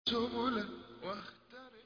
سبلا واخترق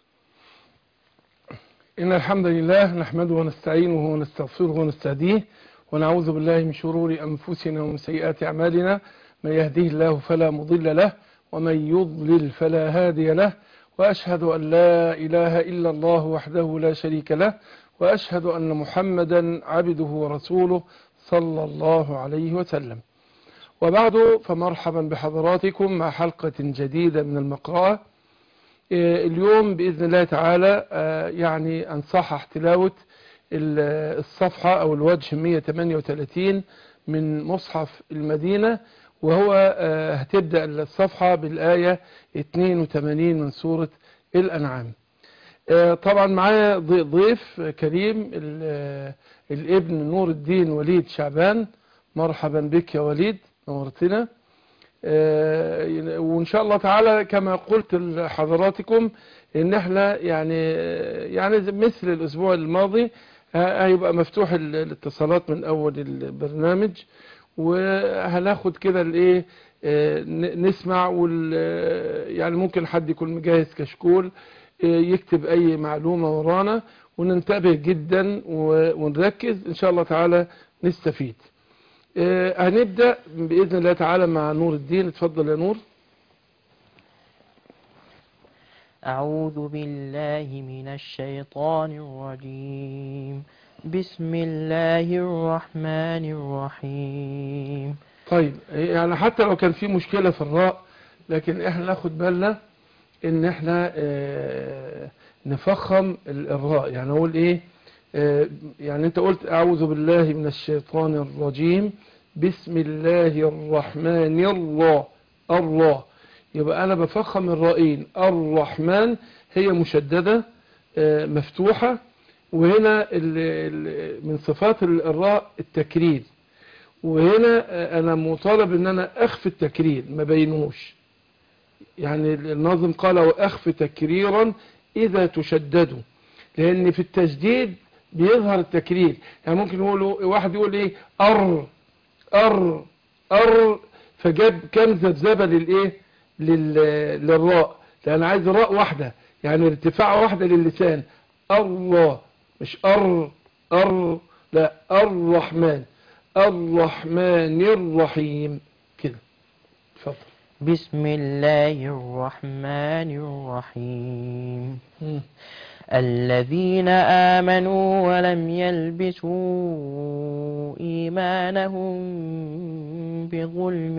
إن الحمد لله نحمده ونستعينه ونستغفره ونستهديه ونعوذ بالله من شرور أنفسنا ومن سيئات أعمالنا من يهديه الله فلا مضل له ومن يضلل فلا هادي له وأشهد أن لا إله إلا الله وحده لا شريك له وأشهد أن محمدا عبده ورسوله صلى الله عليه وسلم وبعد فمرحبا بحضراتكم مع حلقة جديدة من المقرأة اليوم بإذن الله تعالى يعني أنصحح تلاوة الصفحة أو الوجه 138 من مصحف المدينة وهو هتبدأ الصفحة بالآية 82 من سورة الأنعام طبعا معايا ضيف كريم الابن نور الدين وليد شعبان مرحبا بك يا وليد نورتنا وان شاء الله تعالى كما قلت لحضراتكم ان احنا يعني يعني مثل الاسبوع الماضي هيبقى مفتوح الاتصالات من اول البرنامج وهناخد كده الايه نسمع وال يعني ممكن حد يكون مجهز كشكول يكتب اي معلومة ورانا وننتبه جدا ونركز ان شاء الله تعالى نستفيد هنبدأ بإذن الله تعالى مع نور الدين اتفضل يا نور أعوذ بالله من الشيطان الرجيم بسم الله الرحمن الرحيم طيب يعني حتى لو كان في مشكلة في الراء لكن احنا ناخد بالنا ان احنا اه نفخم الراء يعني اقول ايه اه يعني انت قلت اعوذ بالله من الشيطان الرجيم بسم الله الرحمن الله الله يبقى انا بفخم الرائين الرحمن هي مشددة اه مفتوحة وهنا ال ال من صفات الراء التكرير وهنا انا مطالب ان انا اخفي التكرير ما بينوش يعني الناظم قال واخفي تكريرا اذا تشددوا لان في التشديد بيظهر التكرير يعني ممكن يقولوا واحد يقول ايه ار ار ار فجاب كم ذبذبه للايه للراء لان عايز راء واحده يعني ارتفاع واحده للسان الله مش ار ار لا الرحمن الرحمن الرحيم كده اتفضل بسم الله الرحمن الرحيم الذين آمنوا ولم يلبسوا إيمانهم بظلم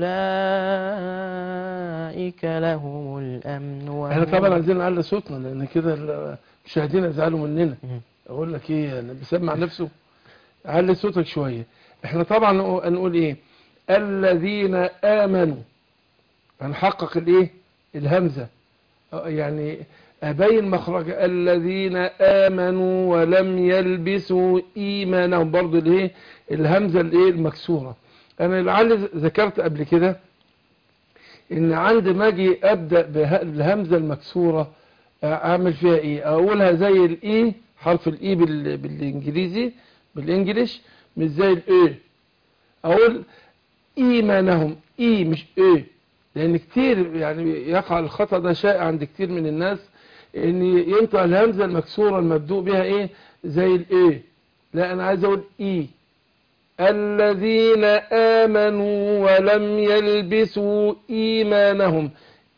أولئك لهم الأمن احنا طبعا عايزين نعلي صوتنا لأن كده المشاهدين يزعلوا مننا أقول لك إيه أنا بسمع نفسه علي صوتك شوية احنا طبعا نقول إيه الذين آمنوا هنحقق الإيه الهمزة يعني أبين مخرج الذين آمنوا ولم يلبسوا إيمانهم برضو الايه الهمزة الايه المكسورة أنا لعل ذكرت قبل كده إن عند ما أجي أبدأ بالهمزة المكسورة أعمل فيها إيه أقولها زي الإي حرف الإي بالإنجليزي بالإنجليش مش زي الإيه أقول إيمانهم إي مش إيه لأن كتير يعني يقع الخطأ ده شائع عند كتير من الناس ان ينطق الهمزة المكسورة المبدوء بها ايه زي الايه لا انا عايز اقول ايه الذين امنوا ولم يلبسوا ايمانهم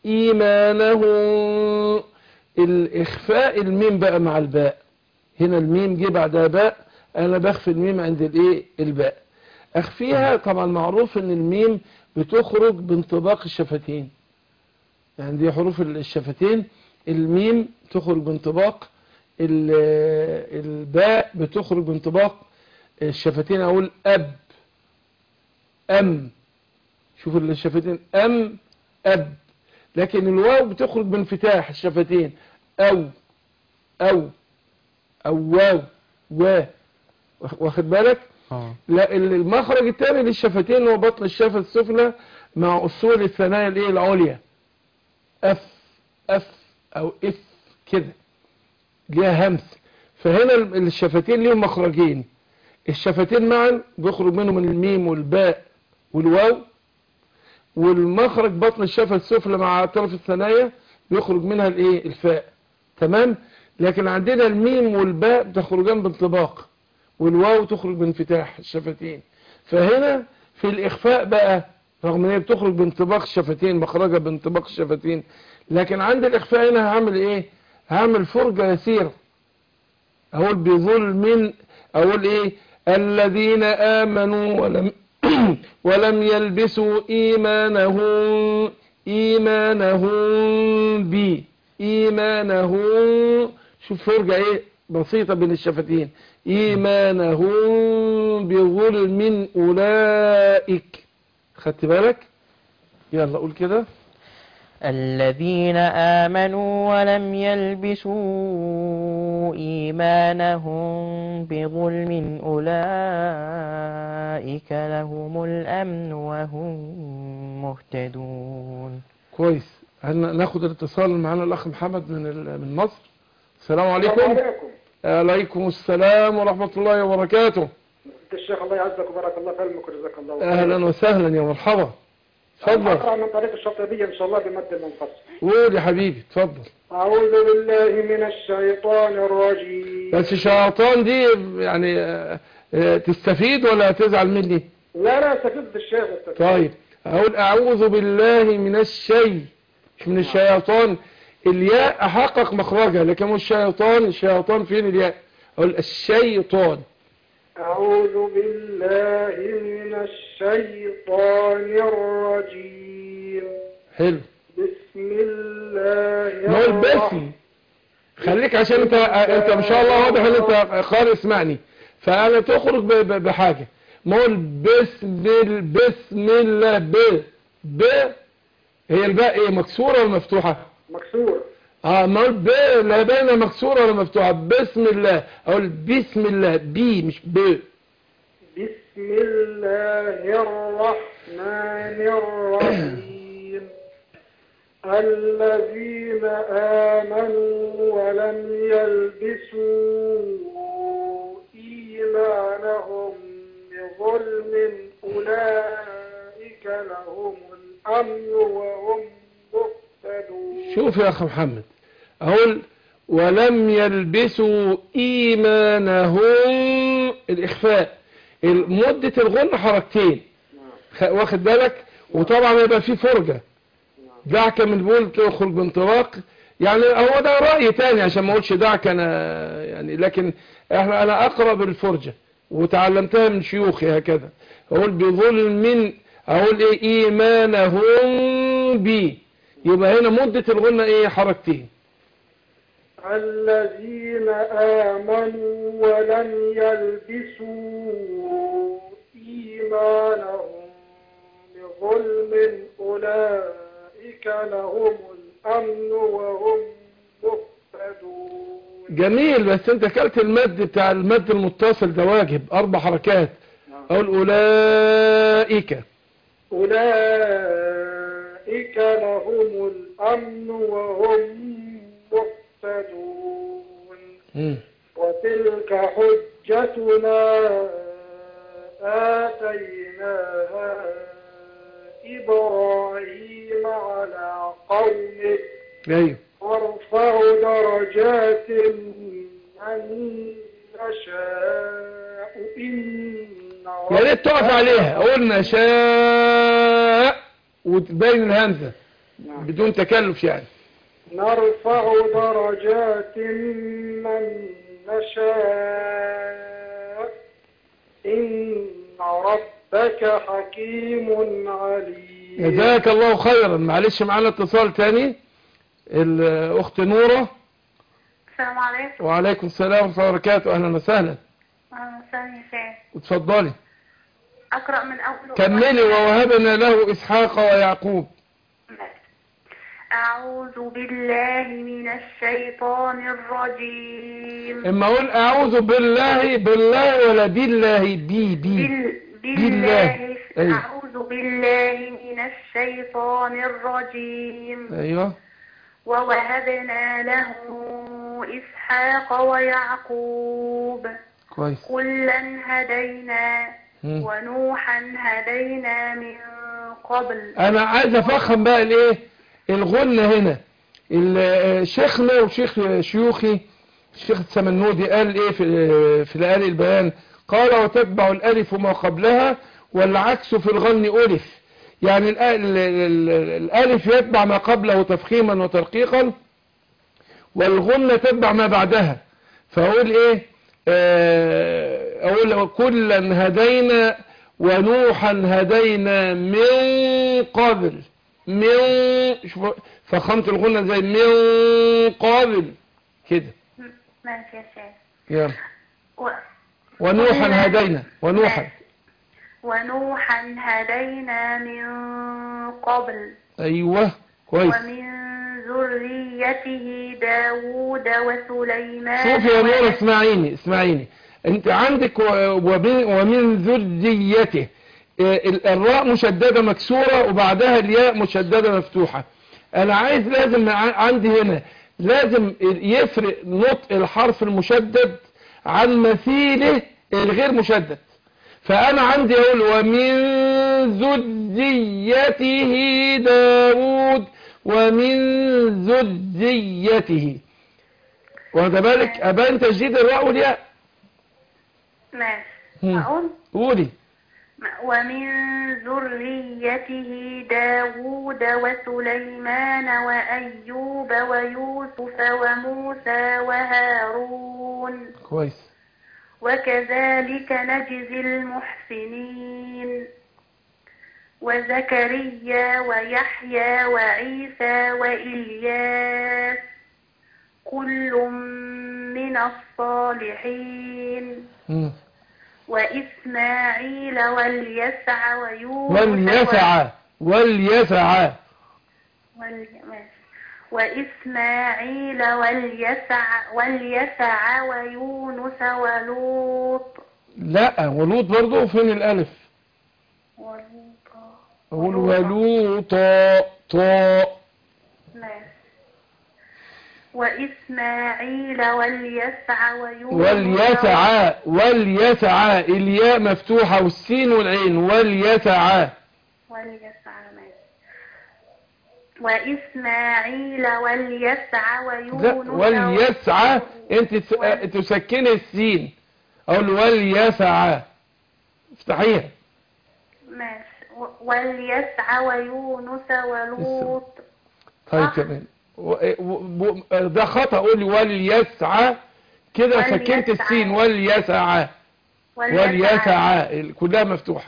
ايمانهم الاخفاء الميم بقى مع الباء هنا الميم جه بعدها باء انا بخفي الميم عند الايه الباء اخفيها طبعا معروف ان الميم بتخرج بانطباق الشفتين يعني دي حروف الشفتين الميم تخرج بانطباق الباء بتخرج بانطباق الشفتين اقول اب ام شوف الشفتين ام اب لكن الواو بتخرج بانفتاح الشفتين او او او واو و واخد بالك لا المخرج الثاني للشفتين هو بطن الشفه السفلى مع اصول الثنايا الايه العليا اف اف او اف كده ليها همس فهنا الشفتين ليهم مخرجين الشفتين معا بيخرج منهم الميم والباء والواو والمخرج بطن الشفة السفلى مع طرف الثنايا بيخرج منها الايه الفاء تمام لكن عندنا الميم والباء بتخرجان بانطباق والواو تخرج بانفتاح الشفتين فهنا في الإخفاء بقى رغم ان هي بتخرج بانطباق الشفتين مخرجها بانطباق الشفتين لكن عند الإخفاء هنا هعمل ايه هعمل فرجة يسيرة اقول بظلم اقول ايه الذين آمنوا ولم ولم يلبسوا إيمانهم إيمانهم بي إيمانهم شوف فرجة ايه بسيطة بين الشفتين إيمانهم بظلم أولئك خدت بالك يلا قول كده الذين آمنوا ولم يلبسوا إيمانهم بظلم أولئك لهم الأمن وهم مهتدون كويس هن- ناخد الاتصال معانا الأخ محمد من ال- من مصر السلام عليكم عليكم عليكم السلام ورحمة الله وبركاته الشيخ الله يعزك وبارك الله في علمك وجزاك الله خير. أهلا وسهلا يا مرحبا اتفضل أقرأ من طريق الشاطبية إن شاء الله بمد المنفصل قول يا حبيبي اتفضل أعوذ بالله من الشيطان الرجيم بس الشياطين دي يعني آه، آه، تستفيد ولا تزعل مني لا لا استفيد بالشيخ استفيد. طيب أقول أعوذ بالله من الشيء مش من الشياطين الياء أحقق مخرجها لكن مش الشيطان الشيطان فين الياء أقول الشيطان أعوذ بالله من الشيطان الرجيم حلو بسم الله نقول الرحمن باسم خليك عشان انت انت ما شاء الله واضح ان انت قارئ اسمعني فانا تخرج ب- ب- بحاجه ما اقول بسم ال- بسم الله ب ب هي الباء ايه مكسوره ولا مفتوحه مكسور اه ما اقول ب لا باينه مكسوره ولا مفتوحه بسم الله اقول بسم الله بي مش ب بسم الله الرحمن الرحيم الذين آمنوا ولم يلبسوا إيمانهم بظلم أولئك لهم الأمن وهم مهتدون شوف يا اخ محمد اقول ولم يلبسوا ايمانهم الاخفاء مدة الغن حركتين خ- واخد بالك وطبعا يبقى في فرجة دعك من بول تخرج بانطلاق يعني هو ده رأي تاني عشان ما اقولش دعك انا يعني لكن احنا انا اقرأ بالفرجة وتعلمتها من شيوخي هكذا اقول بظلم من اقول ايه ايمانهم بي يبقى هنا مدة الغنة ايه حركتين الذين آمنوا ولم يلبسوا إيمانهم بظلم أولئك لهم الأمن وهم مهتدون جميل بس انت كلت المد بتاع المد المتصل ده واجب اربع حركات اقول اولئك أولئك لهم الأمن وهم مهتدون مم. وتلك حجتنا آتيناها إبراهيم على قومه ايوه نرفع درجات من نشاء إن يا ريت تقف عليها قلنا شاء وتبين الهمزة نعم. بدون تكلف يعني نرفع درجات من نشاء إن ربك حكيم عليم جزاك الله خيرا معلش معانا اتصال تاني الاخت نورة السلام عليكم وعليكم السلام ورحمة الله وبركاته اهلا وسهلا أهلا وسهلا يا شيخ اتفضلي أقرأ من أول كملي ووهبنا له اسحاق ويعقوب أعوذ بالله من الشيطان الرجيم اما اقول اعوذ بالله بالله ولا بالله بي بي بال... بالله. بالله أيوة. أعوذ بالله من الشيطان الرجيم ايوه ووهبنا له إسحاق ويعقوب كويس كلا هدينا مم. ونوحا هدينا من قبل انا عايز افخم بقى الايه الغنة هنا ال- شيخنا وشيخ شيوخي الشيخ السمنودي قال ايه في في الآل البيان قال وتتبع الالف ما قبلها والعكس في الغن ألف يعني الآ- ال- ال- ال- الالف يتبع ما قبله تفخيما وترقيقا والغنة تتبع ما بعدها فأقول ايه آه، اقول كلا هدينا ونوحا هدينا من قبل من شوف فخمت الغنة زي من قبل كده ماشي يا شيخ يلا و... ونوحا هدينا ونوحا ونوحا هدينا من قبل ايوه كويس ومن ذريته داود وسليمان شوف يا نور وأيوب. اسمعيني اسمعيني انت عندك و- ومن, ومن ذريته آه، ال- الراء مشددة مكسورة وبعدها الياء مشددة مفتوحة انا عايز لازم ع- عندي هنا لازم يفرق نطق الحرف المشدد عن مثيله الغير مشدد فانا عندي اقول ومن ذريته داود ومن ذريته واخد بالك ابان تجديد الراء والياء ماشي مم. أقول قولي ومن ذريته داود وسليمان وأيوب ويوسف وموسى وهارون كويس وكذلك نجزي المحسنين وزكريا ويحيى وعيسى وإلياس كل من الصالحين مم. وإسماعيل واليسع ويونس واليسع واليسع وال... ماشي. وإسماعيل واليسع واليسع ويونس ولوط لا ولوط برضو فين الالف ولوطا اقول ولوطا طاء ماشي. وإسماعيل واليسع ويونس واليسع واليسع الياء مفتوحة والسين والعين واليسع واليسع ماشي. وإسماعيل واليسع لا ويونس واليسع انت ت- وال- تسكني السين اقول واليسع افتحيها ماشي و- واليسع ويونس ولوط طيب صح. كمان و- و- و- ده خطأ قولي واليسع كده واليسع. سكنت السين واليسع واليسع كلها مفتوحة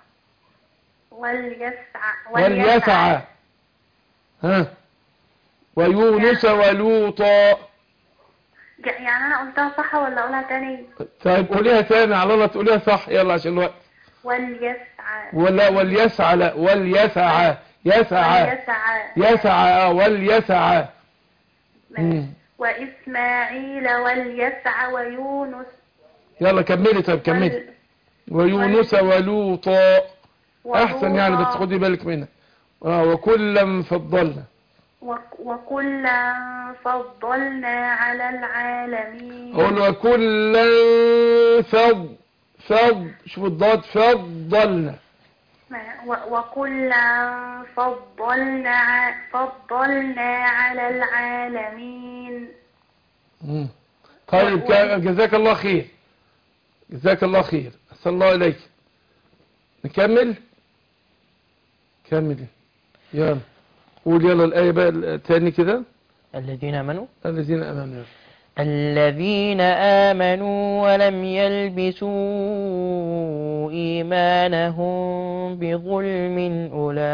واليسع واليسع ها ويونس ولوطا يعني أنا قلتها صح ولا أقولها تاني طيب قوليها تاني على الله تقوليها صح يلا عشان الوقت واليسع ولا واليسع لا واليسع يسع واليسع يسع آه، واليسع ماشي. مم. وإسماعيل واليسع ويونس يلا كملي طيب كملي وال- ويونس ولوطا احسن يعني بس ولوطا. خدي بالك منها آه وكلا فضلنا وك- وكلا فضلنا على العالمين قول وكلا فض فض شوف الضاد فضلنا ما- و- وكلا فضلنا ع- فضلنا على العالمين مم. طيب كا- جزاك الله خير جزاك الله خير أحسن الله إليك نكمل كمل يلا قول يلا الآية بقى التاني كده الذين آمنوا الذين أمامنا الذين آمنوا ولم يلبسوا إيمانهم بظلم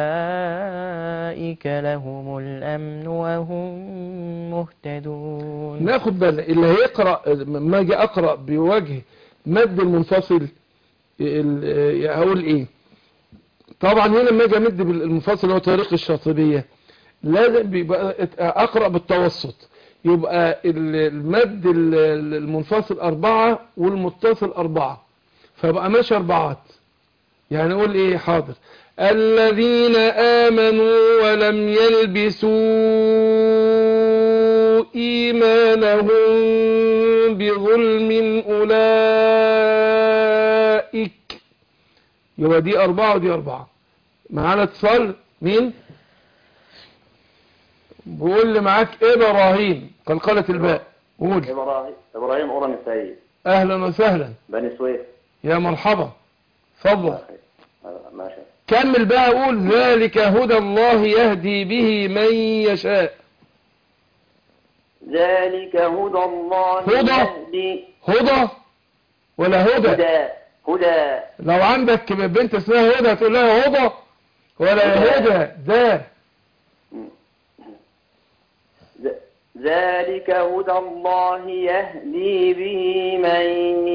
أولئك لهم الأمن وهم مهتدون ناخد بالنا اللي هيقرأ ما اجي أقرأ بوجه مد المنفصل ال- هقول إيه طبعا هنا لما اجي امد بالمنفصل هو طريق الشاطبية لازم بيبقى اقرأ بالتوسط يبقى ال- المد ال- المنفصل أربعة والمتصل أربعة فبقى ماشي أربعات يعني أقول إيه حاضر الذين آمنوا ولم يلبسوا إيمانهم بظلم أولئك يبقى دي أربعة ودي أربعة معانا اتصال مين بقول لي معاك إبراهيم قلقلة الباء قول إبراهيم إبراهيم أورن السيد أهلا وسهلا بني سويف يا مرحبا تفضل آه، ماشي كمل بقى قول ذلك هدى الله يهدي به من يشاء ذلك هدى الله هدى؟ يهدي هدى ولا هدى هدى هدى لو عندك بنت اسمها هدى تقول لها هدى ولا هدى. هدى ده ذ- ذلك هدى الله يهدي به من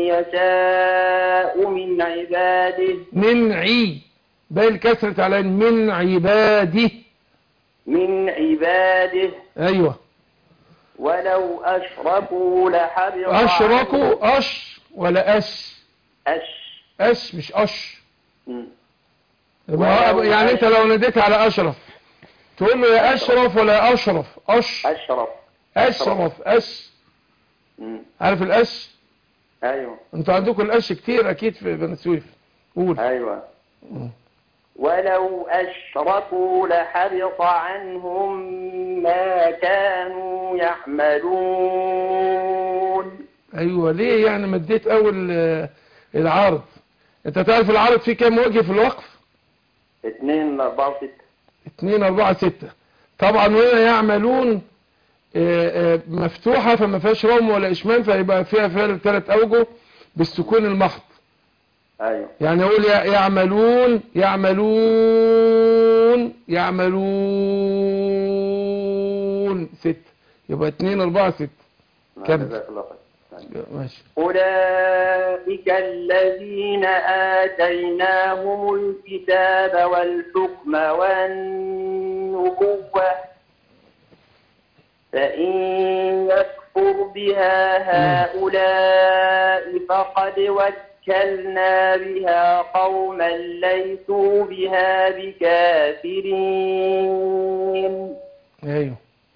يشاء من عباده من عي باين كسرة على من عباده من عباده ايوه ولو أشركوا لحبط عنهم- اشركوا اش ولا اش أش اش مش اش مم. يبقى ولو يعني انت أش- لو ناديت على اشرف تقول له يا اشرف ولا يا اشرف اش أشرف اشرف اش مم. عارف الاش أيوه انتوا عندكم الاش كتير اكيد في بني سويف قول أيوة ولو أشركوا لحبط عنهم ما كانوا يعملون ايوه ليه يعني مديت اول آه، العرض انت تعرف العرض فيه كام وجه في الوقف اتنين أربعة ستة اتنين اربعة ستة طبعا هنا يعملون آه، آه، مفتوحة فما فيهاش روم ولا اشمام فيبقى فيها فيها ثلاث اوجه بالسكون المحض أيوة يعني اقول يع- يعملون يعملون يعملون ست يبقى اتنين اربعة ست كمل. جزاك الله خير ماشي أولئك الذين آتيناهم الكتاب والحكم والنبوة فإن يكفر بها هؤلاء فقد وكلنا بها قوما ليسوا بها بكافرين ايوه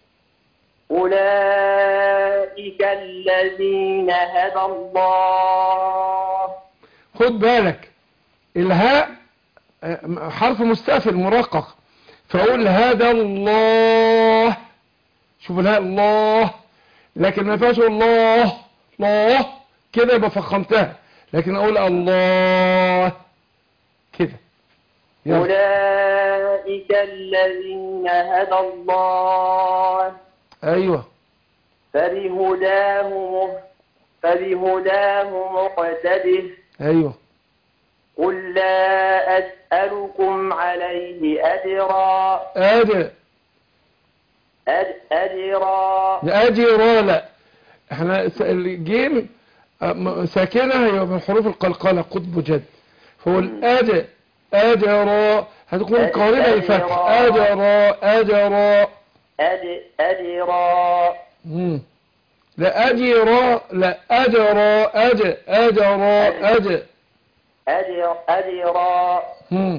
أولئك الذين هدى الله خد بالك الهاء آه، حرف مستقفل مرقق فاقول هذا الله شوف الهاء الله لكن ما ينفعش أقول الله الله كده يبقى فخمتها لكن اقول الله كده يلا. أولئك الذين هدى الله ايوه فبهداه مه- فبهداه مقتده ايوه قل لا أسألكم عليه أجرا ادي أج- أجرا اجرى لا احنا س- الجيم آه، م- ساكنة هي من حروف القلقلة قطب جد فهو الأد أجرى هتكون أج- قريبة للفتح أجرى أجرى أج- أجرا مم. لا أجرى لا أجرى أج أجرى أج أجر أجرا مم.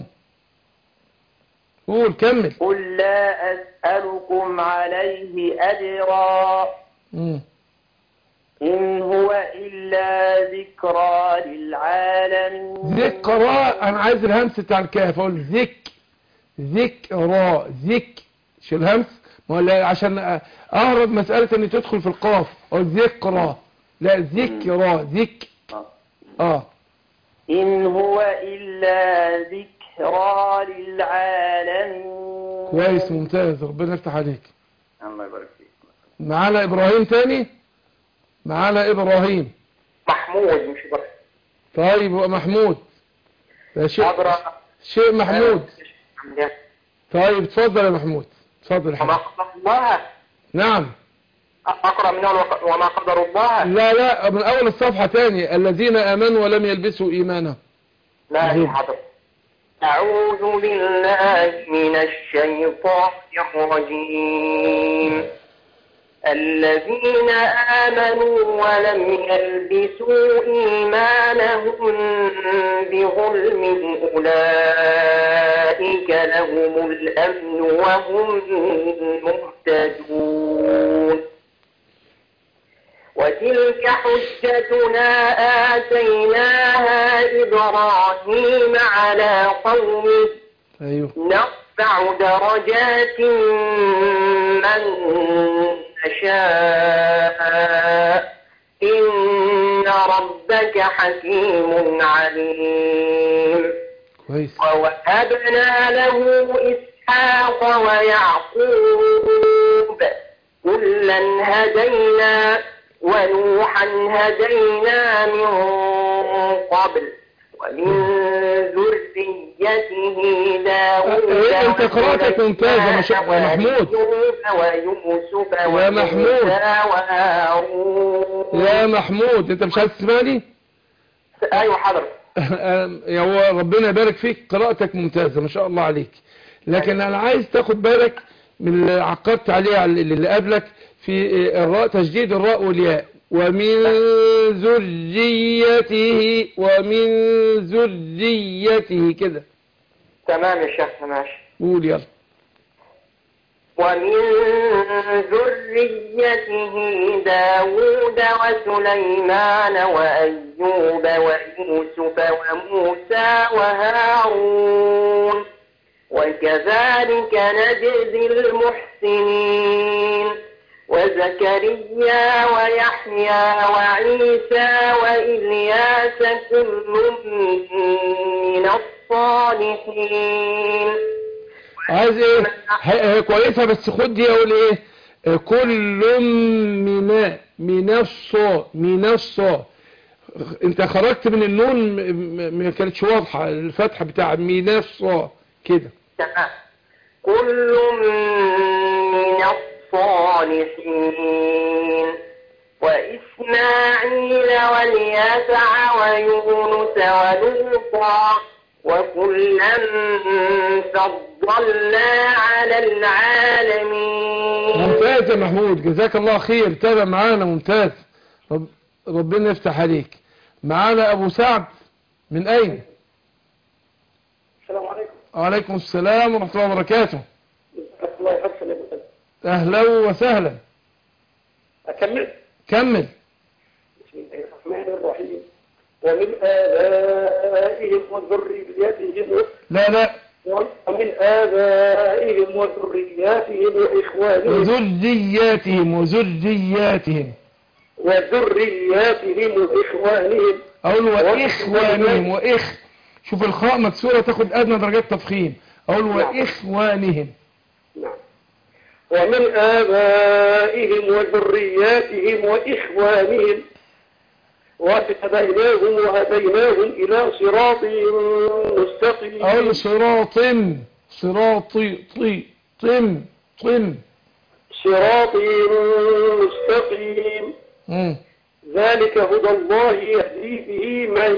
قول كمل قل لا أسألكم عليه أجرا مم. إن هو إلا ذكرى للعالمين ذكرى أنا عايز الهمس بتاع الكاف أقول ذك ذكرى ذك شو الهمس ما ولا عشان أهرب مسألة أن تدخل في القاف أو ذكرى لا ذكرى ذك آه. آه إن هو إلا ذكرى للعالمين كويس ممتاز ربنا يفتح عليك الله يبارك فيك معانا إبراهيم تاني معانا إبراهيم محمود مش بس طيب يبقى محمود ده شيء أقرأ شيء محمود طيب اتفضل يا محمود اتفضل يا وما حبيبي قدر الله نعم أقرأ من أول وق- وما قدر الله لا لا من أول الصفحة تاني الذين آمنوا ولم يلبسوا إيمانهم لا مهم. حاضر أعوذ بالله من الشيطان الرجيم الذين آمنوا ولم يلبسوا إيمانهم بظلم أولئك لهم الأمن وهم مهتدون وتلك حجتنا آتيناها إبراهيم على قومه أيوه نرفع ونرفع درجات من نشاء إن ربك حكيم عليم كويس ووهبنا له إسحاق ويعقوب كلا هدينا ونوحا هدينا من قبل ومن ذريته داود إيه، أنت قراءتك ممتازة ما شاء الله يا محمود. ويوسف يا محمود. وموسى وهارون يا محمود انت مش عايز تسمعني ايوه حضرتك يا هو ربنا يبارك فيك قراءتك ممتازة ما شاء الله عليك لكن انا عايز تاخد بالك من اللي عقبت عليه على اللي قبلك في الراء تشديد الراء والياء ومن ذريته ومن ذريته كده تمام يا شيخ ماشي قول يلا ومن ذريته داود وسليمان وأيوب ويوسف وموسى وهارون وكذلك نجزي المحسنين وزكريا ويحيى وعيسى وإلياس كل من الصالحين عايز ايه هي هي كويسة بس خد دي اقول ايه آه، كل من من الصا من الصا انت خرجت من النون م- م- ما كانتش واضحة الفتحة بتاع من الصا كده تمام كل من الصالحين وإسماعيل واليسع ويونس ولوطا وكلا فضلنا على العالمين ممتاز يا محمود جزاك الله خير تابع معانا ممتاز رب ربنا يفتح عليك معانا ابو سعد من اين السلام عليكم وعليكم السلام ورحمة الله وبركاته الله يحسن يا أبو اهلا وسهلا أكمل كمل بسم الله الرحمن الرحيم ومن آبائهم وذرياتهم لا لا ومن آبائهم وذرياتهم وإخوانهم وذرياتهم وذرياتهم وذرياتهم وإخوانهم اقول واخوانهم واخ شوف الخاء مكسورة تاخد ادنى درجات تفخيم اقول واخوانهم نعم ومن آبائهم وذرياتهم وإخوانهم واجتبيناهم وهديناهم إلى صراط مستقيم اقول صراط صراطي طي طم طم صراط مستقيم مم. ذلك هدى الله يهدي به من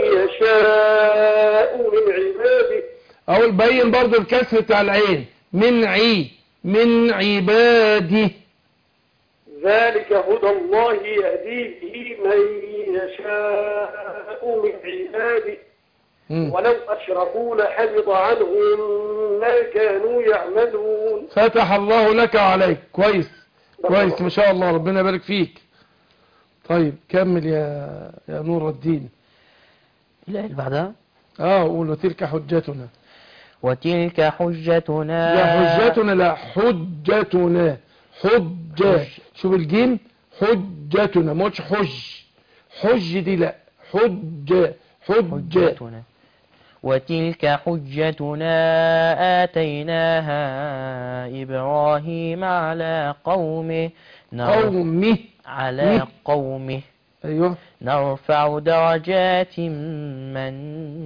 يشاء من عباده اقول بين برضو الكسر بتاع العين من عي من عباده ذلك هدى الله يهدي به من يشاء من عباده مم. ولو أشركوا لحبط عنهم ما كانوا يعملون فتح الله لك وعليك كويس كويس ما شاء الله ربنا يبارك فيك طيب كمل يا يا نور الدين الآية اللي بعدها اه قول وتلك حجتنا وتلك حجتنا لا حجتنا لا حجتنا حجة حج. شوف الجيم حجتنا ما قلتش حج حج دي لا حجة حجة حجتنا وتلك حجتنا آتيناها إبراهيم على قومه نر- قومي على مه. قومه ايوه نرفع درجات من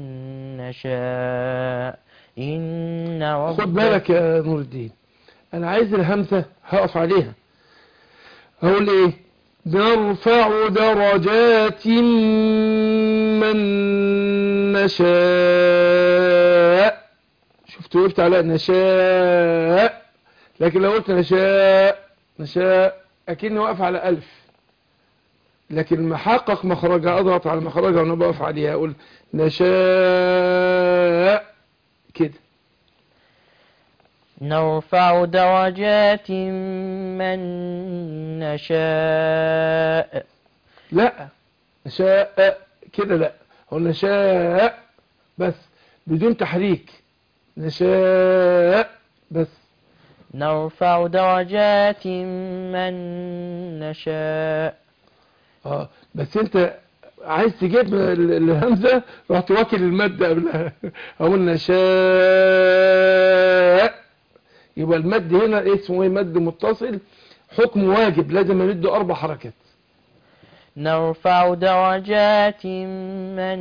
نشاء إن ربك خد بالك يا نور الدين انا عايز الهمزة هقف عليها هقول ايه نرفع درجات من نشاء شفت وقفت على نشاء لكن لو قلت نشاء نشاء اكني واقف على الف لكن محقق مخرجها اضغط على مخرجها وانا بقف عليها اقول نشاء كده نرفع درجات من نشاء لا نشاء كده لا هو نشاء بس بدون تحريك نشاء بس نرفع درجات من نشاء اه بس انت عايز تجيب ال- الهمزة رحت واكل المادة قبلها اقول نشاء يبقى المد هنا اسمه ايه مد متصل حكم واجب لازم امده اربع حركات نرفع درجات من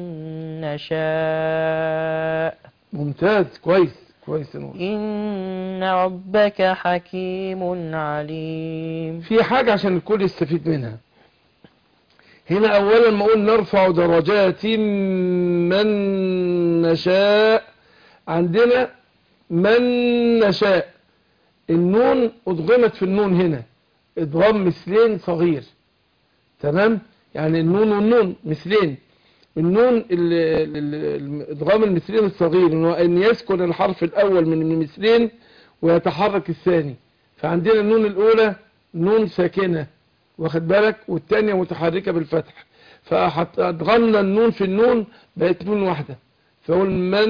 نشاء ممتاز كويس كويس يا نور إن ربك حكيم عليم في حاجة عشان الكل يستفيد منها هنا اولا ما اقول نرفع درجات من نشاء عندنا من نشاء النون ادغمت في النون هنا ادغام مثلين صغير تمام يعني النون والنون مثلين النون ال- ال- ال- ادغام المثلين الصغير انه ان يسكن الحرف الاول من المثلين ويتحرك الثاني فعندنا النون الاولى نون ساكنة واخد بالك والتانية متحركة بالفتح فأدغمنا النون في النون بقت نون واحدة فأقول من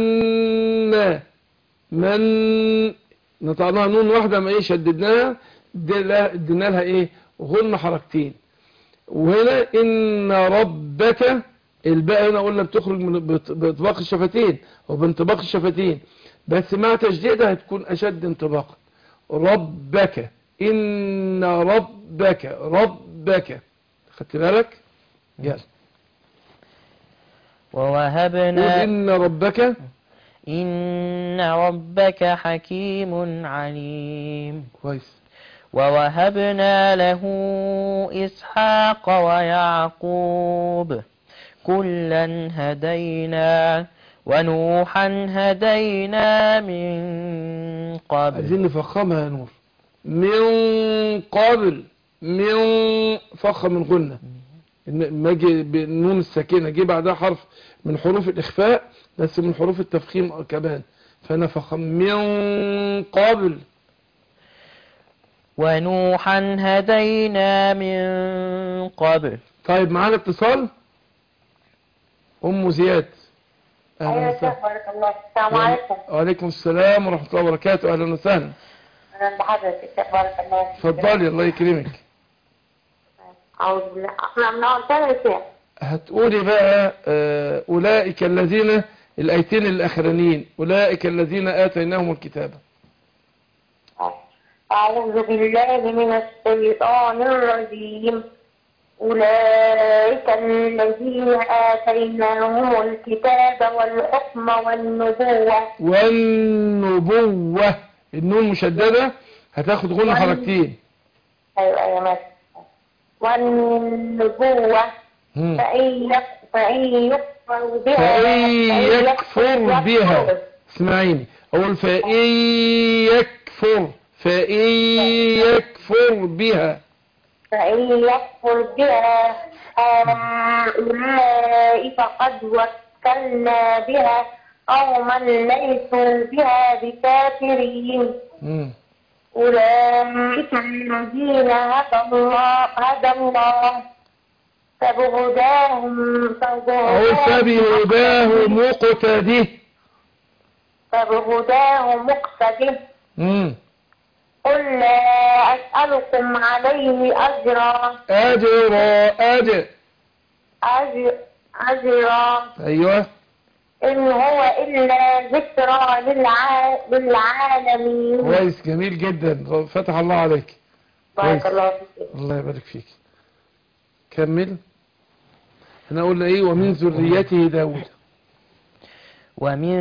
من نطعناها نون واحدة ما ايه شددناها ادينا ادينا لها ايه غن حركتين وهنا ان ربك الباء هنا قلنا بتخرج من بط- باطباق الشفتين او بانطباق الشفتين بس مع تشديدها هتكون اشد انطباقا ربك ان ربك ربك خدت بالك يلا قول ووهبنا ان ربك إن ربك حكيم عليم كويس ووهبنا له إسحاق ويعقوب كلا هدينا ونوحا هدينا من قبل عايزين نفخمها يا نور من قبل من فخم من غنة إن- ما اجي بالنون الساكنة جه بعدها حرف من حروف الإخفاء بس من حروف التفخيم كمان فأنا فخم من قبل ونوحا هدينا من قبل طيب معانا اتصال أم زياد أهلا أيوة وسهلا شيخ بارك الله السلام عليكم وعليكم السلام ورحمة الله وبركاته أهلا وسهلا أهلا بحضرتك شيخ بارك الله فيك. اتفضلي الله يكرمك أعوذ بالله أقرأ من أول سنة يا شيخ هتقولي بقى آه، أولئك الذين الآيتين الأخرانيين أولئك الذين آتيناهم الكتاب أعوذ بالله من الشيطان الرجيم أولئك الذين آتيناهم الكتاب والحكم والنبوة والنبوة النون مشددة هتاخد غنى حركتين أيوة أيوة ماشي والنبوة مم. فإن يك- فإن يكفر بها فإن يكفر بها اسمعيني أقول فإن يكفر فإن يكفر بها فإن يكفر بها هؤلاء فقد وكلنا بها قوما ليسوا بها بكافرين مم. أولئك الذين هدى الله هدى الله فبهداهم أقول فبهداه مقتده فبهداه مقتده مم. قل لا أسألكم عليه أجرا أجر أجر أجر أجرا أيوه إن هو إلا ذكرى للع... للعالمين كويس جميل جدا فتح الله عليك بارك كويس. الله فيك الله يبارك فيك كمل احنا قلنا ايه ومن ذريته داود ومن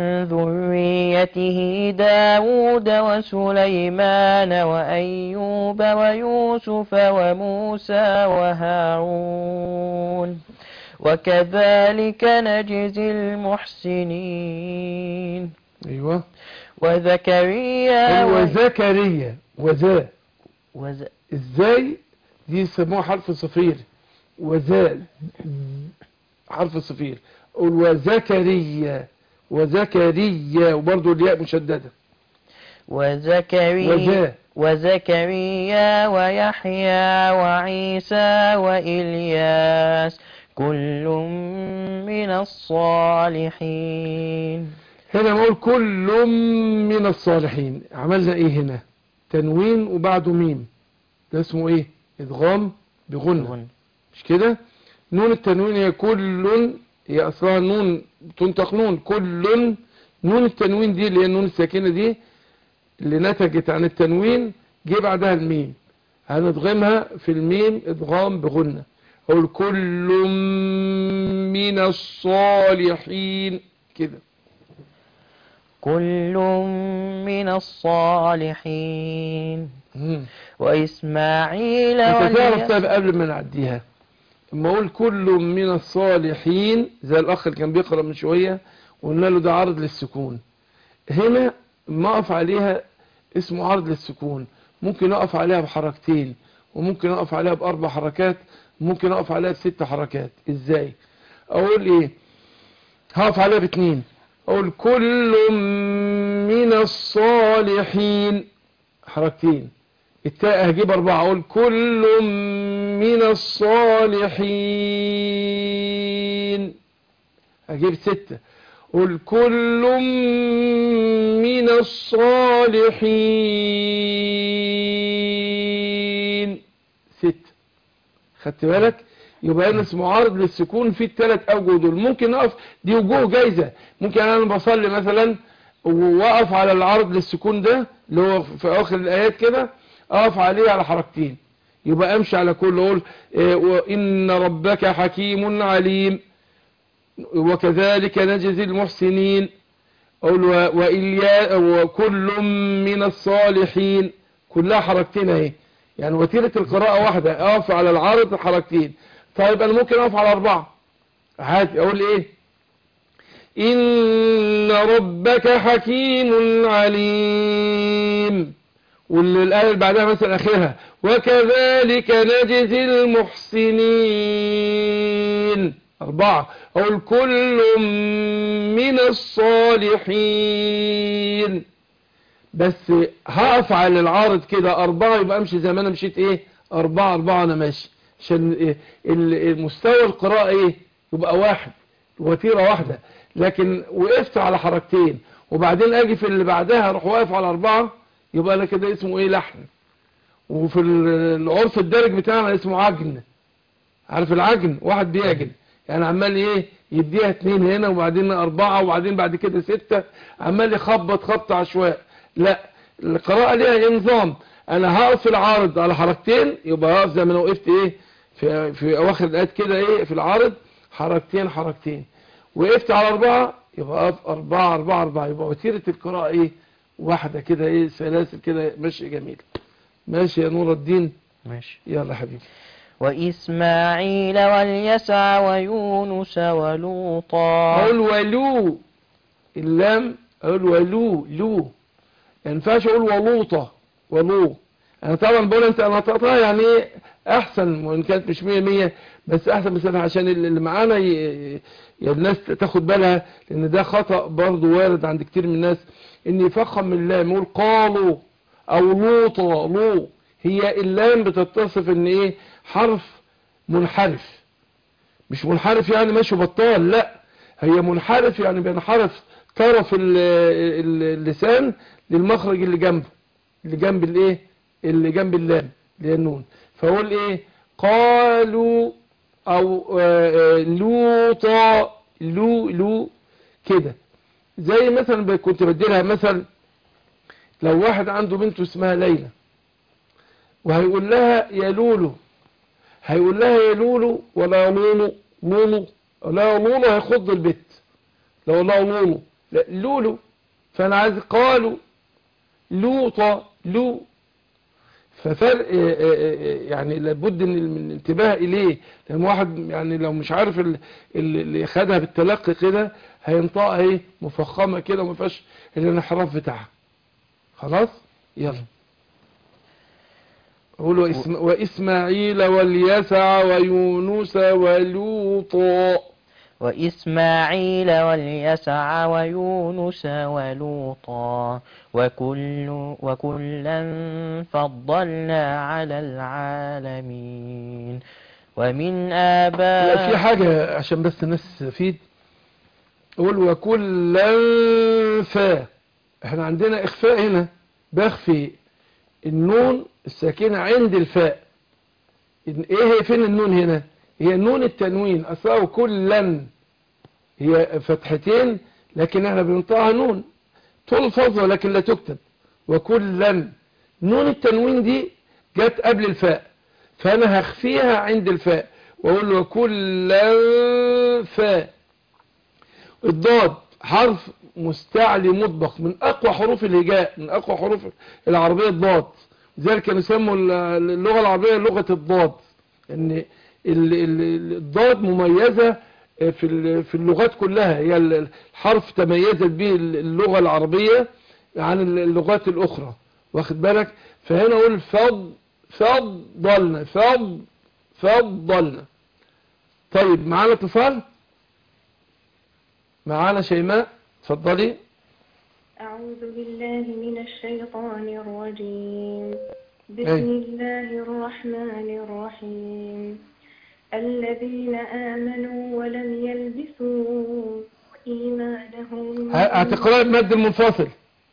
ذريته داود وسليمان وأيوب ويوسف وموسى وهارون وكذلك نجزي المحسنين ايوه وزكريا هو و... زكريا وذا وز... ازاي دي يسموها حرف صفير وذا حرف صفير قول وزكريا وزكريا وبرضه الياء مشددة وزكريا وذا وزكريا ويحيى وعيسى وإلياس كل من الصالحين هنا نقول كل من الصالحين عملنا ايه هنا تنوين وبعده ميم ده اسمه ايه ادغام بغنة غن. مش كده نون التنوين هي كل هي اصلها نون تنطق نون كل نون التنوين دي اللي هي النون الساكنة دي اللي نتجت عن التنوين جه بعدها الميم هندغمها في الميم ادغام بغنة اقول كل من الصالحين كده كل من الصالحين مم. وإسماعيل انت تعرف واليسع طيب قبل ما نعديها اما اقول كل من الصالحين زي الاخ اللي كان بيقرا من شويه وقلنا له ده عرض للسكون هنا ما اقف عليها اسمه عرض للسكون ممكن اقف عليها بحركتين وممكن اقف عليها باربع حركات ممكن اقف عليها بست حركات ازاي اقول ايه هقف عليها باتنين اقول كل من الصالحين حركتين التاء هجيب أربعة أقول كل من الصالحين هجيب ستة قل كل من الصالحين ستة خدت بالك يبقى انا اسمه عرض للسكون في الثلاث اوجه دول ممكن اقف دي وجوه جايزة ممكن انا بصلي مثلا واقف على العرض للسكون ده اللي هو في اخر الايات كده اقف عليه على حركتين يبقى امشي على كل اقول إيه، وان ربك حكيم عليم وكذلك نجزي المحسنين اقول و- وإليا وكل من الصالحين كلها حركتين اهي يعني وتيرة القراءة واحدة اقف على العرض حركتين طيب انا ممكن اقف على اربعة عادي اقول ايه ان ربك حكيم عليم والآية اللي بعدها مثلا اخرها وكذلك نجزي المحسنين اربعة اقول كل من الصالحين بس هقف على العارض كده أربعة يبقى أمشي زي ما أنا مشيت إيه أربعة أربعة أنا ماشي عشان إيه ال- المستوى القراءة إيه يبقى واحد وتيرة واحدة لكن وقفت على حركتين وبعدين أجي في اللي بعدها أروح واقف على أربعة يبقى أنا كده اسمه إيه لحن وفي ال- العرف الدارج بتاعنا اسمه عجن عارف العجن واحد بيعجن يعني عمال ايه يديها اتنين هنا وبعدين اربعة وبعدين بعد كده ستة عمال يخبط خبط عشواء لا القراءة ليها نظام انا هقف في العارض على حركتين يبقى هقف زي ما انا وقفت ايه في, في اواخر الايات كده ايه في العارض حركتين حركتين وقفت على اربعة يبقى اقف اربعة اربعة اربعة يبقى وتيرة القراءة ايه واحدة كده ايه سلاسل كده ماشي جميل ماشي يا نور الدين ماشي يلا حبيبي وإسماعيل واليسع ويونس ولوطا اقول ولو اللام اقول ولو لو ما ينفعش اقول ولوطة ولو انا طبعا بقول انت انا نطقتها يعني ايه احسن وان كانت مش مية مية بس احسن بس أنا عشان اللي معانا ي- يا الناس تاخد بالها لان ده خطأ برضو وارد عند كتير من الناس ان يفخم من اللام يقول قالوا او لوطة لو هي اللام بتتصف ان ايه حرف منحرف مش منحرف يعني ماشي بطال لا هي منحرف يعني بينحرف طرف ال- ال- اللسان للمخرج اللي جنبه اللي جنب الايه اللي جنب اللام اللي هي النون فاقول ايه قالوا او آه، آه، لوطا لو لو كده زي مثلا ب- كنت بديلها مثل لو واحد عنده بنته اسمها ليلى وهيقول لها يا لولو هيقول لها يا لولو ولا يا لولو لولو لا يا لولو هيخض البيت لو لا لولو لا لولو فانا عايز قالوا لوطا لو ففرق آه، آه، آه، يعني لابد من من الانتباه اليه لان واحد يعني لو مش عارف ال- ال- اللي خدها بالتلقي كده هينطقها ايه مفخمه كده وما فيهاش الانحراف بتاعها خلاص يلا قول وإسم... وإسماعيل واليسع ويونس ولوطا وإسماعيل واليسع ويونس ولوطا وكل وكلا فضلنا على العالمين ومن لا في آباء حاجة عشان بس الناس تستفيد قول وكلا فا احنا عندنا اخفاء هنا بخفي النون الساكنة عند الفاء إن- ايه هي فين النون هنا هي نون التنوين اصلا كلا هي فتحتين لكن احنا بننطقها نون تلفظ ولكن لا تكتب وكلا نون التنوين دي جت قبل الفاء فانا هخفيها عند الفاء واقول وكلا فاء الضاد حرف مستعلي مطبق من اقوى حروف الهجاء من اقوى حروف العربية الضاد لذلك كانوا يسموا ال- اللغة العربية لغة الضاد ان ال- ال- الضاد مميزة في ال- في اللغات كلها هي ال- الحرف تميزت به اللغة العربية عن اللغات الاخرى واخد بالك فهنا اقول فض فضلنا فض فضلنا طيب معانا اتصال معانا شيماء اتفضلي أعوذ بالله من الشيطان الرجيم بسم أي. الله الرحمن الرحيم الذين آمنوا ولم يلبسوا إيمانهم ه- هتقرأي بمد المنفصل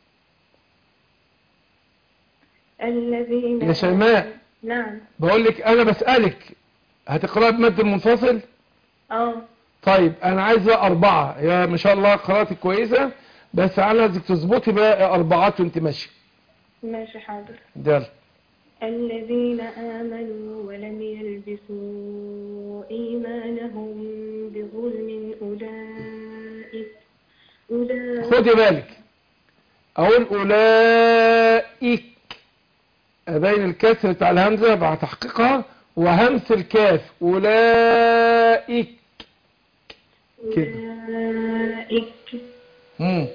الذين يا شيماء. نعم بقول لك انا بسألك هتقرأي بمد المنفصل اه طيب انا عايز بقى اربعة يا ما شاء الله قراءتك كويسة بس انا عايزك تظبطي بقى اربعات وانت ماشي ماشي حاضر يلا الذين آمنوا ولم يلبسوا إيمانهم بظلم أولئك أولئك خدي بالك اقول اولئك ابين الكسر بتاع الهمزة بعد تحقيقها وهمس الكاف اولئك كده. أولئك مم.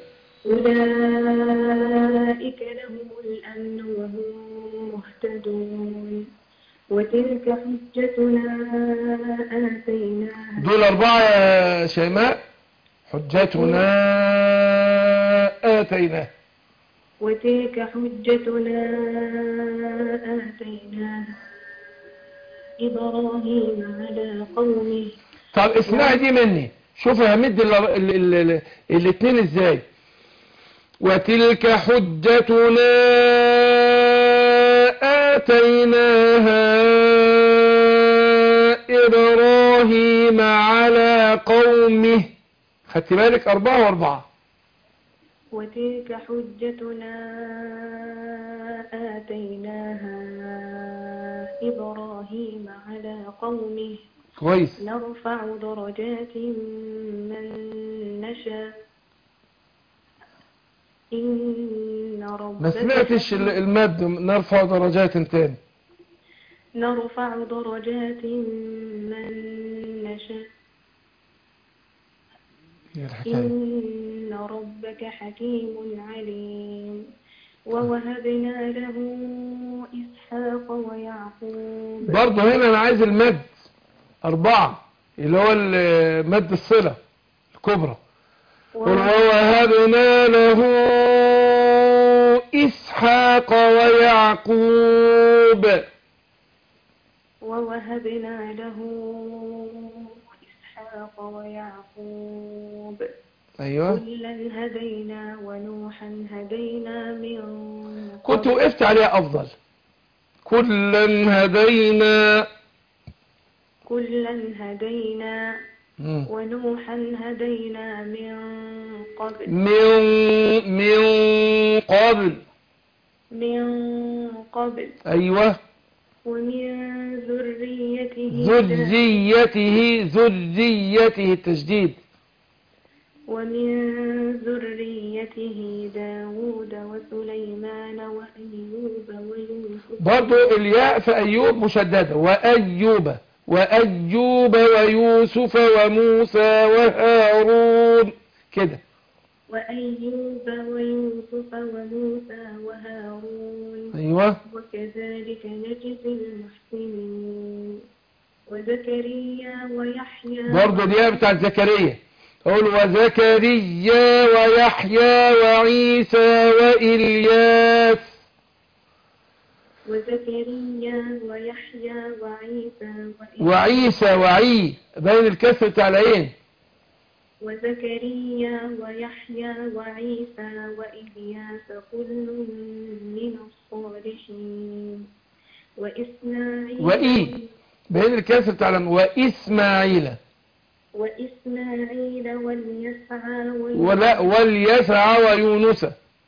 أولئك لهم الأمن وهم مهتدون وتلك حجتنا آتيناها دول أربعة يا شيماء حجتنا آتيناه وتلك حجتنا آتيناها إبراهيم على قومه طب اسمعي دي مني شوف همد ال- ال- ال- ال- الاتنين ازاي وتلك حجتنا آتيناها إبراهيم على قومه خدت بالك أربعة وأربعة وتلك حجتنا آتيناها إبراهيم على قومه كويس نرفع درجات من نشاء إن ربك ما سمعتش ال- المد نرفع درجات تاني نرفع درجات من نشاء هي الحكاية إن ربك حكيم عليم ووهبنا له إسحاق ويعقوب برضه هنا انا عايز المد اربعة اللي هو ال- مد الصلة الكبرى قل ووهبنا له اسحاق ويعقوب ووهبنا له إسحاق ويعقوب ايوه كلا هدينا ونوحا هدينا من كنت قبل وقفت عليها افضل كلا هدينا كلا هدينا مم. ونوحا هدينا من قبل من من قبل من قبل ايوه ومن ذريته ذريته ذريته التجديد ومن ذريته داود وسليمان وأيوب ويوسف برضو الياء في أيوب مشددة وأيوب وأيوب ويوسف وموسى وهارون كده وأيوب ويوسف وموسى وهارون أيوة وكذلك نجزي المحسنين وزكريا ويحيى برضو الياء بتاع زكريا قول وزكريا ويحيى وعيسى وإلياس وزكريا ويحيى وعيسى وإلياس وعيسى وعي بين الكسر بتاع العين وزكريا ويحيى وعيسى وإلياس كل من الصالحين وإسماعيل وإي بين الكسر تعلم وإسماعيل وإسماعيل واليسع ولا واليسع ويونس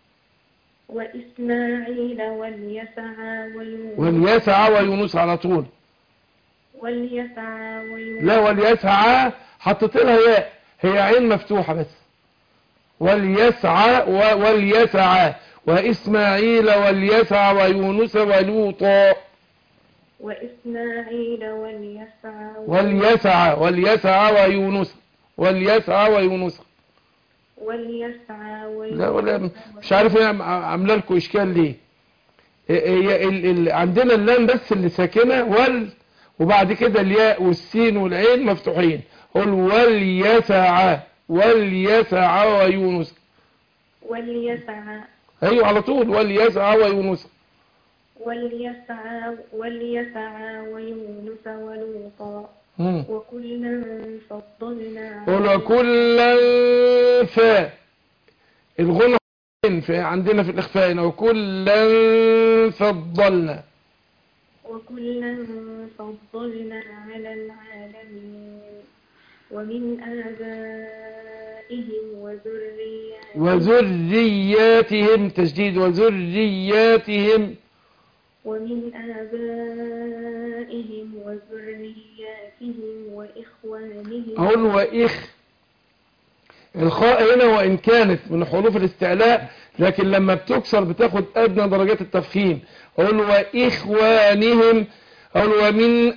وإسماعيل واليسع ويونس واليسع ويونس على طول واليسع ويونس لا واليسع حطيت لها ياء هي عين مفتوحة بس واليسع و- واليسع وإسماعيل واليسع ويونس ولوطا وإسماعيل واليسع واليسع واليسع ويونس واليسع ويونس واليسع ويونس لا ولا مش عارف هي عم- عامله لكم اشكال ليه هي ال ال عندنا اللام بس اللي ساكنه وال وبعد كده الياء والسين والعين مفتوحين قول واليسع واليسع ويونس واليسع ايوه على طول واليسع ويونس واليسع واليسع ويونس ولوطا مم. وكلا فضلنا قول على- وكلا فاء الغنى في عندنا في الاخفاء هنا وكلا فضلنا وكلا فضلنا على العالمين ومن آبائهم وذرياتهم وذرياتهم تجديد وذرياتهم ومن آبائهم وذرياتهم وإخوانهم أقول وإخ الخاء هنا وإن كانت من حروف الاستعلاء لكن لما بتكسر بتاخد أدنى درجات التفخيم أقول وإخوانهم أقول ومن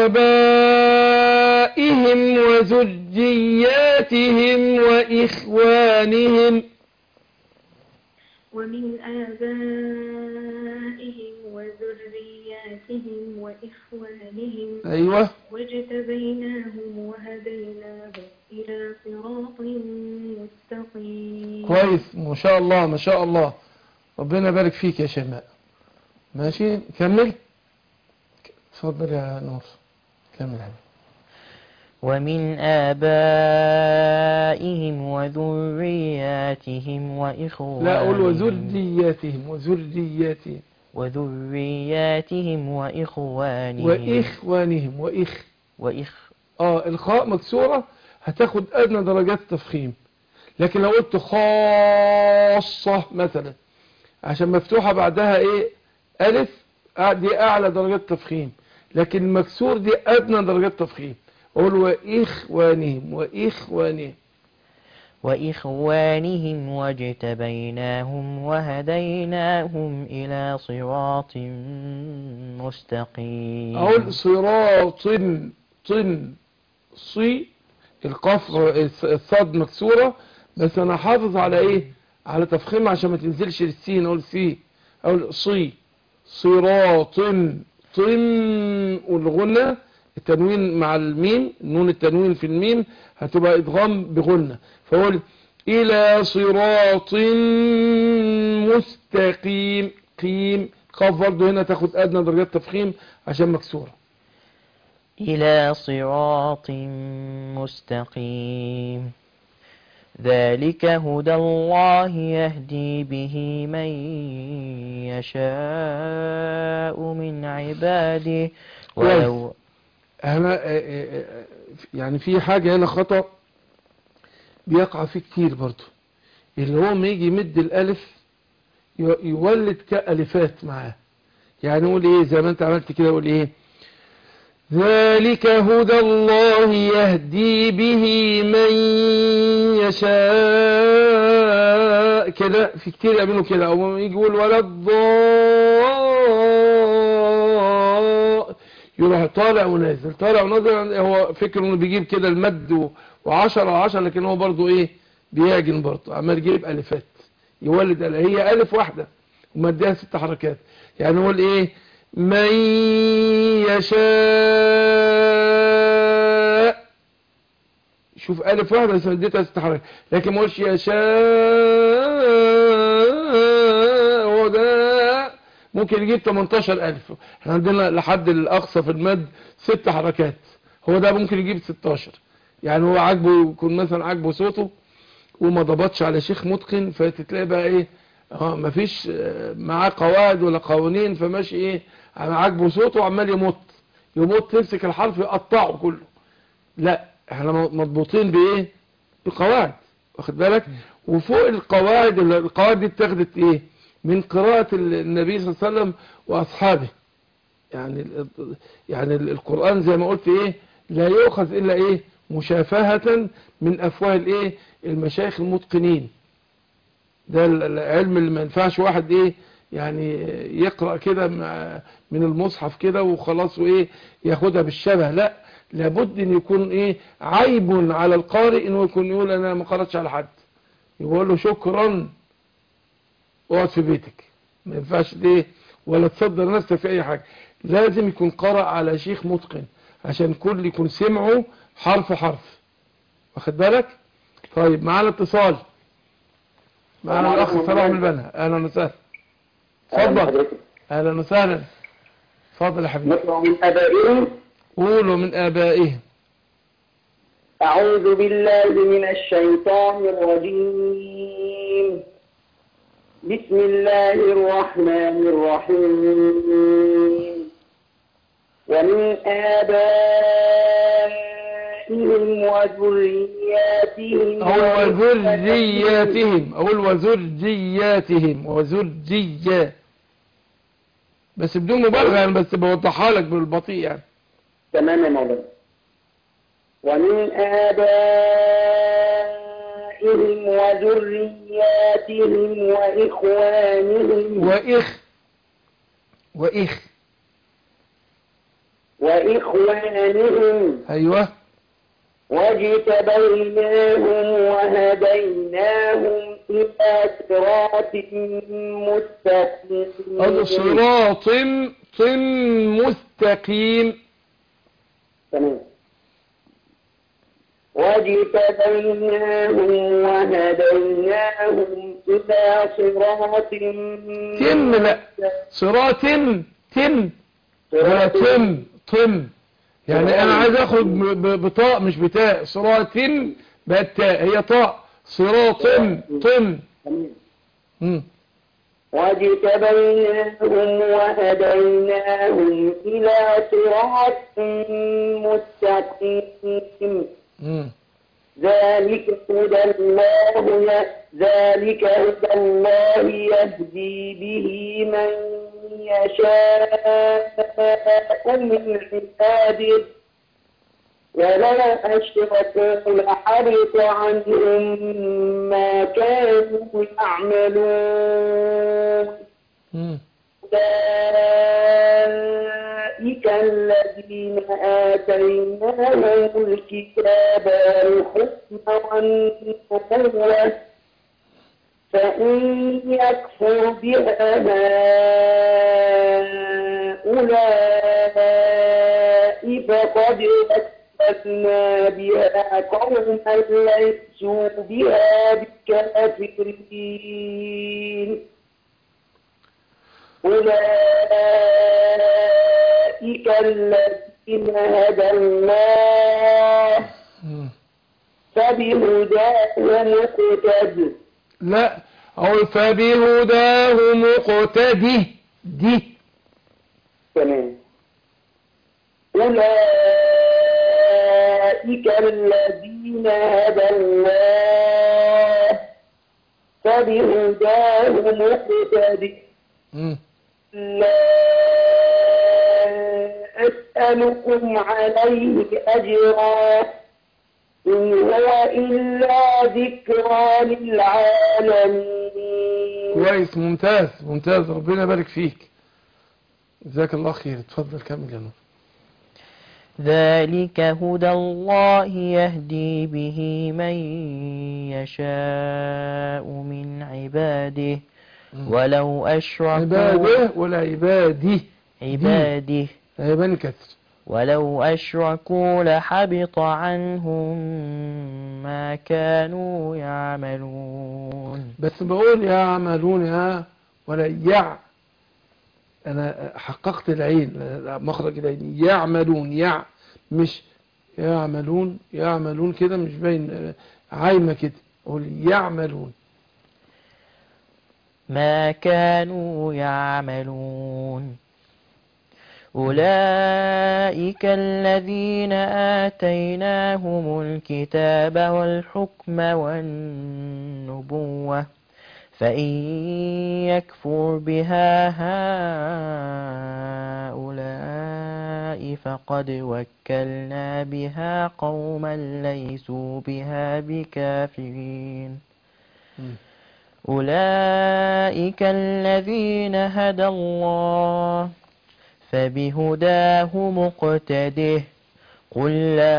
آبائهم وذرياتهم وإخوانهم ومن آبائهم وذرياتهم وإخوانهم أيوة واجتبيناهم وهديناهم إلى صراط مستقيم كويس ما شاء الله ما شاء الله ربنا يبارك فيك يا شيماء ماشي كمل اتفضل يا نور كمل يا حبيبي. ومن آبائهم وذرياتهم وإخوانهم لا أقول وذرياتهم وذرياتهم وذرياتهم وإخوانهم وإخوانهم وإخ وإخ اه الخاء مكسورة هتاخد أدنى درجات التفخيم لكن لو قلت خاصة مثلا عشان مفتوحة بعدها ايه ألف آه، دي أعلى درجات التفخيم لكن المكسور دي أدنى درجات التفخيم أقول وإخوانهم وإخوانهم وإخوانهم واجتبيناهم وهديناهم إلى صراط مستقيم أقول صراط طن صي القاف الص- الصاد مكسورة بس أنا حافظ على إيه على تفخيم عشان ما تنزلش للسين أقول سي أقول صي صراط طن والغنة التنوين مع الميم نون التنوين في الميم هتبقى إدغام بغنة فأقول إلى صراط مستقيم قيم قاف برضه هنا تاخد أدنى درجات تفخيم عشان مكسورة إلى صراط مستقيم ذلك هدى الله يهدي به من يشاء من عباده ولو هنا آه، آه، آه، يعني في حاجة هنا خطأ بيقع فيه كتير برضه اللي هو ما يجي يمد الألف ي- يولد كألفات معاه يعني يقول ايه زي ما انت عملت كده يقول ايه ذلك هدى الله يهدي به من يشاء كده في كتير يعملوا كده او يجي يقول ولا الضاء يروح طالع ونازل طالع ونازل هو فكر انه بيجيب كده المد و- وعشرة وعشرة لكن هو برضو ايه بيعجن برضو عمال يجيب الفات يولد ألف. هي الف واحدة ومديها ست حركات يعني نقول ايه من يشاء شوف ألف واحدة بس مديتها ست حركات لكن ما قولش يشاء هو ده ممكن يجيب 18000 احنا عندنا لحد الأقصى في المد ست حركات هو ده ممكن يجيب 16 يعني هو عاجبه يكون مثلا عاجبه صوته وما ضبطش على شيخ متقن فتتلاقي بقى ايه اه مفيش آه، معاه قواعد ولا قوانين فماشي ايه عاجبه صوته وعمال يمط يمط يمسك الحرف يقطعه كله لا احنا مضبوطين بايه بقواعد واخد بالك وفوق القواعد القواعد دي اتخذت ايه من قراءة النبي صلى الله عليه وسلم واصحابه يعني ال- يعني ال- القرآن زي ما قلت ايه لا يؤخذ الا ايه مشافهة من افواه الايه المشايخ المتقنين ده ال- العلم اللي ما ينفعش واحد ايه يعني يقرأ كده مع- من المصحف كده وخلاص وايه ياخدها بالشبه لا لابد ان يكون ايه عيب على القارئ انه يكون يقول انا ما قرأتش على حد يقول له شكرا اقعد في بيتك ما ينفعش ايه ولا تصدر نفسك في اي حاجة لازم يكون قرأ على شيخ متقن عشان كل يكون سمعه حرف حرف واخد بالك طيب معانا اتصال معانا الاخ صلاح من البنا اهلا وسهلا اتفضل اهلا وسهلا اتفضل يا حبيبي نقرأ من أبائهم قولوا من ابائهم أعوذ بالله من الشيطان الرجيم بسم الله الرحمن الرحيم ومن آبائهم وذرياتهم أو وذرياتهم أقول وذرياتهم وذرية بس بدون مبالغة يعني بس بوضحها لك بالبطيء يعني تمام يا مولانا ومن آبائهم وذرياتهم وإخوانهم وإخ وإخ وإخوانهم أيوة واجتبيناهم وهديناهم إلى صراط مستقيم هذا صراط طن مستقيم تمام واجتبيناهم وهديناهم إلى صراط تم لا صراط تم ولا تم تم يعني انا عايز اخرج ب- ب- بطاء مش بتاء صراط بقت تاء هي طاء صراط طم مم. واجتبيناهم وهديناهم إلى صراط مستقيم مم. ذلك هدى الله ي- ذلك هدى الله يهدي به من يشاء من عباده ولا أشركوا لحبط عنهم ما كانوا يعملون مم. أولئك الذين آتيناهم الكتاب والحكم والنبوة فإن يكفر بها هؤلاء فقد أسلفنا بها قوما ليسوا بها بكافرين أولئك الذين هدى الله مم. فبهداه مقتد لا أقول فبهداه مقتده دي تمام أولئك الذين هدى الله فبهداه مقتد مم. لا أسألكم عليه أجرا إن هو إلا ذكرى للعالمين كويس ممتاز ممتاز ربنا يبارك فيك جزاك الله خير اتفضل كمل يا نور ذلك هدى الله يهدي به من يشاء من عباده ولو أشركوا عباده ولا عبادي عباده عبان كسر ولو أشركوا لحبط عنهم ما كانوا يعملون بس بقول يعملون ها ولا يع انا حققت العين مخرج العين يعملون يع مش يعملون يعملون كده مش باين آه، عايمة كده قول يعملون ما كانوا يعملون أولئك الذين آتيناهم الكتاب والحكم والنبوة فإن يكفر بها هؤلاء فقد وكلنا بها قوما ليسوا بها بكافرين أولئك الذين هدى الله فبهداه مقتده قل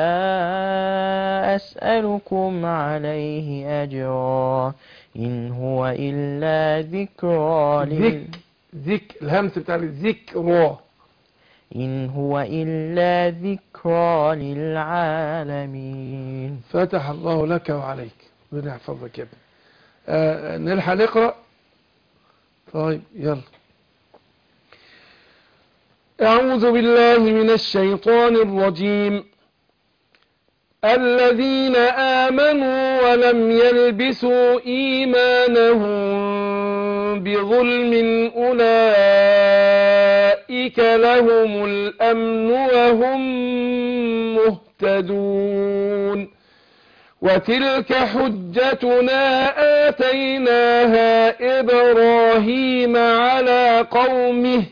لا أسألكم عليه أجرا إن هو إلا ذكرى لل... ذك ذك الهمس بتاع الذكرى إن هو إلا ذكرى للعالمين فتح الله لك وعليك ربنا يحفظك يا ابني آه نلحق نقرأ طيب يلا أعوذ بالله من الشيطان الرجيم الذين آمنوا ولم يلبسوا إيمانهم بظلم أولئك لهم الأمن وهم مهتدون وتلك حجتنا آتيناها إبراهيم على قومه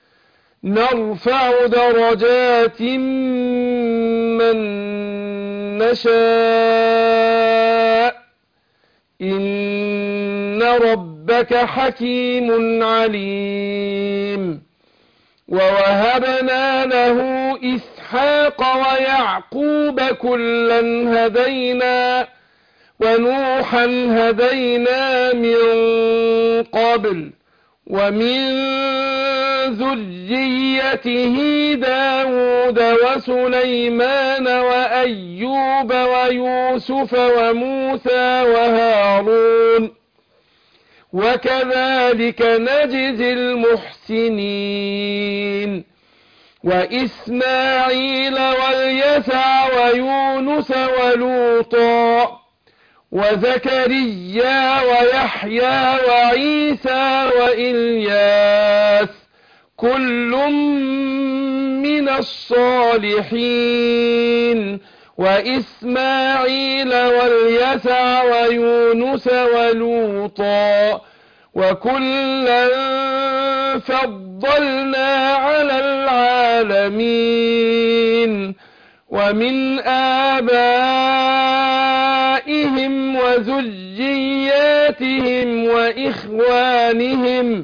نرفع درجات من نشاء إن ربك حكيم عليم ووهبنا له إسحاق ويعقوب كلا هدينا ونوحا هدينا من قبل ومن ذريته داود وسليمان وأيوب ويوسف وموسى وهارون وكذلك نجزي المحسنين وإسماعيل واليسع ويونس ولوطا وزكريا ويحيى وعيسى وإلياس كل من الصالحين وإسماعيل واليسع ويونس ولوطا وكلا فضلنا على العالمين ومن آبائهم وذرياتهم وإخوانهم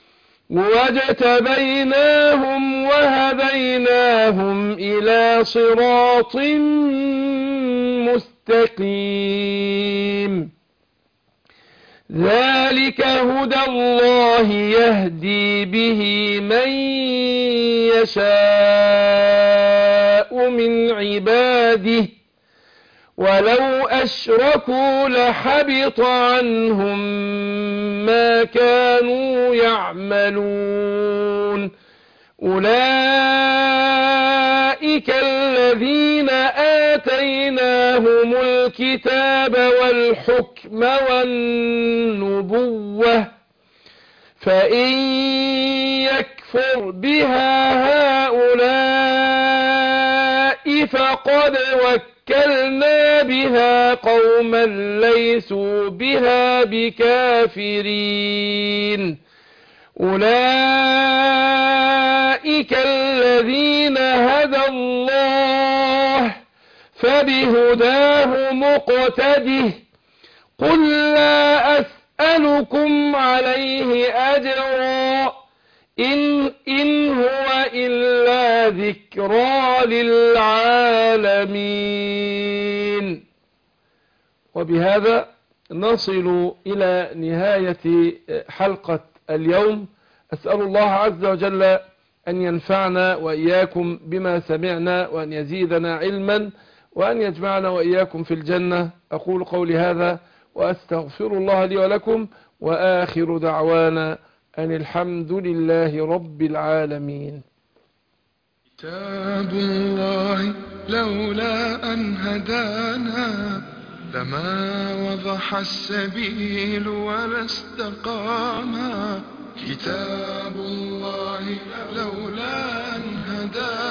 واجتبيناهم وهديناهم إلى صراط مستقيم ذلك هدى الله يهدي به من يشاء من عباده ولو أشركوا لحبط عنهم ما كانوا يعملون أولئك الذين آتيناهم الكتاب والحكم والنبوة فإن يكفر بها هؤلاء فقد وكلنا بها قوما ليسوا بها بكافرين أولئك الذين هدى الله فبهداه مقتده قل لا أسألكم عليه أجرا إن, إن هو إلا ذكرى للعالمين وبهذا نصل إلى نهاية حلقة اليوم أسأل الله عز وجل أن ينفعنا وإياكم بما سمعنا وأن يزيدنا علما وأن يجمعنا وإياكم في الجنة أقول قولي هذا وأستغفر الله لي ولكم وآخر دعوانا أن الحمد لله رب العالمين كتاب الله لولا أن هدانا لما وضح السبيل ولا استقاما كتاب الله لولا أن هدانا